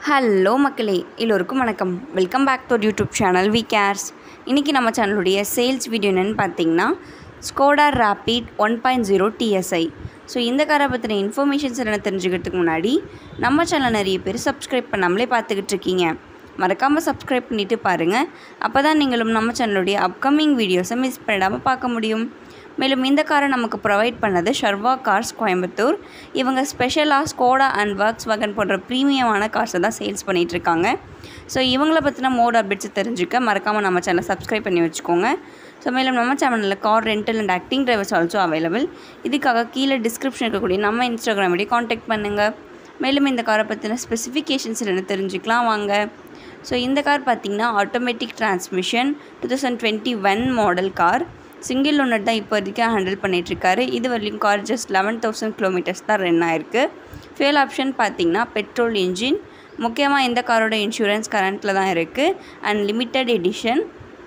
hello மக்களே எல்லோருக்கும் வணக்கம் welcome back to YouTube channel we cares இன்றைக்கி நம்ம சேனலுடைய சேல்ஸ் வீடியோ என்னென்னு பார்த்தீங்கன்னா Skoda Rapid one point zero TSI so இந்த காரை பற்றின இன்ஃபர்மேஷன்ஸ் என்ன தெரிஞ்சுக்கிறதுக்கு முன்னாடி நம்ம சேனல் நிறைய பேர் சப்ஸ்கிரைப் பண்ணாமலே பார்த்துக்கிட்டு இருக்கீங்க மறக்காமல் சப்ஸ்கிரைப் பண்ணிவிட்டு பாருங்கள் அப்போ தான் நீங்களும் நம்ம சேனலுடைய அப்கமிங் வீடியோஸை மிஸ் பண்ணிடாமல் பார்க்க முடியும் மேலும் இந்த காரை நமக்கு ப்ரொவைட் பண்ணது ஷர்வா கார்ஸ் கோயம்புத்தூர் இவங்க ஸ்பெஷலாக ஸ்கோடா அண்ட் ஒர்க்ஸ் வகன் போன்ற ப்ரீமியமான கார்ஸை தான் சேல்ஸ் பண்ணிகிட்ருக்காங்க ஸோ இவங்கள பற்றின மோட் அப்டேட்ஸ் தெரிஞ்சுக்க மறக்காமல் நம்ம சேனலை சப்ஸ்கிரைப் பண்ணி வச்சுக்கோங்க ஸோ மேலும் நம்ம சேனலில் car rental and acting drivers also available இதுக்காக கீழே டிஸ்கிரிப்ஷன் இருக்கக்கூடிய நம்ம இன்ஸ்டாகிராம் ஐடி காண்டாக்ட் பண்ணுங்கள் மேலும் இந்த காரை பற்றின ஸ்பெசிஃபிகேஷன்ஸ் என்ன தெரிஞ்சுக்கலாம் வாங்க ஸோ இந்த கார் பார்த்திங்கன்னா automatic transmission two thousand twenty one model car single owner தான் இப்போ வரைக்கும் ஹேண்டில் பண்ணிகிட்ருக்காரு இது வரைக்கும் car just eleven thousand kilometres தான் ரன் ஆயிருக்கு ஃபியூல் ஆப்ஷன் பார்த்திங்கன்னா பெட்ரோல் இன்ஜின் முக்கியமாக இந்த காரோட இன்சூரன்ஸ் கரண்ட்டில் தான் இருக்குது அண்ட் லிமிட்டட் எடிஷன்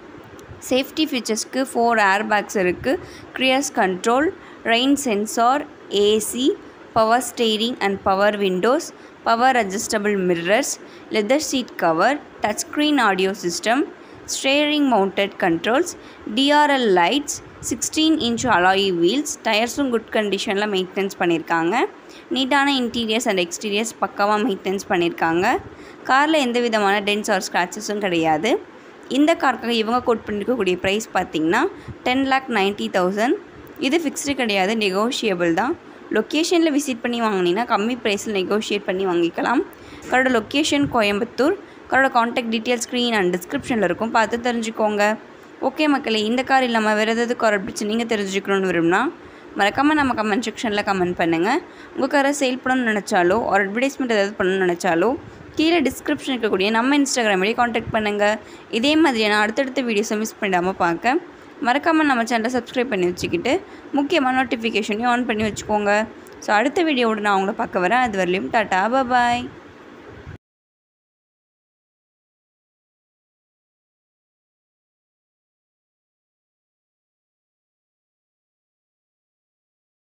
சேஃப்டி ஃபீச்சர்ஸ்க்கு ஃபோர் ஏர் பேக்ஸ் இருக்குது cruise control rain sensor AC power steering and power windows power adjustable mirrors leather seat cover touch screen audio system steering mounted controls DRL lights sixteen inch alloy wheels டயர்ஸும் good கண்டிஷனில் maintenance பண்ணியிருக்காங்க நீட்டான interiors and exteriors பக்காவாக maintenance பண்ணியிருக்காங்க காரில் எந்த விதமான tens are ஸ்க்ராச்சஸும் கிடையாது இந்த காருக்காக இவங்க கோட் பண்ணியிருக்கக்கூடிய ப்ரைஸ் பார்த்திங்கன்னா டென் லேக் நைன்ட்டி தௌசண்ட் இது ஃபிக்ஸ்டு கிடையாது நெகோஷியபிள் தான் லொக்கேஷனில் விசிட் பண்ணி வாங்கினீங்கன்னா கம்மி ப்ரைஸில் நெகோஷியேட் பண்ணி வாங்கிக்கலாம் காரோட லொக்கேஷன் கோயம்புத்தூர் காரோட காண்டாக்ட் டீட்டெயில் ஸ்க்ரீன் அண்ட் டிஸ்கிரிப்ஷனில் இருக்கும் பார்த்து தெரிஞ்சுக்கோங்க ஓகே மக்களே இந்த கார் இல்லாமல் வேறு ஏதாவது கார் பிடிச்சி நீங்கள் தெரிஞ்சுக்கணும்னு விரும்பினா மறக்காமல் நம்ம கமெண்ட் செக்ஷனில் கமெண்ட் பண்ணுங்கள் உங்கள் காரை சேல் பண்ணணும்னு நினச்சாலோ ஒரு அட்வர்டைஸ்மெண்ட் ஏதாவது பண்ணணும்னு நினச்சாலோ கீழே டிஸ்கிரிப்ஷன் இருக்கக்கூடிய நம்ம இன்ஸ்டாகிராம் வழி காண்டாக்ட் பண்ணுங்கள் இதே மாதிரியான அடுத்தடுத்த வீடியோஸை மிஸ் பண்ணிடாமல் பார்க்க மறக்காமல் நம்ம சேனலை சப்ஸ்கிரைப் பண்ணி வச்சுக்கிட்டு முக்கியமாக நோட்டிஃபிகேஷனையும் ஆன் பண்ணி வச்சுக்கோங்க ஸோ அடுத்த வீடியோவோட நான் உங்களை பார்க்க வரேன் அது வரலையும் டாட்டா பாய்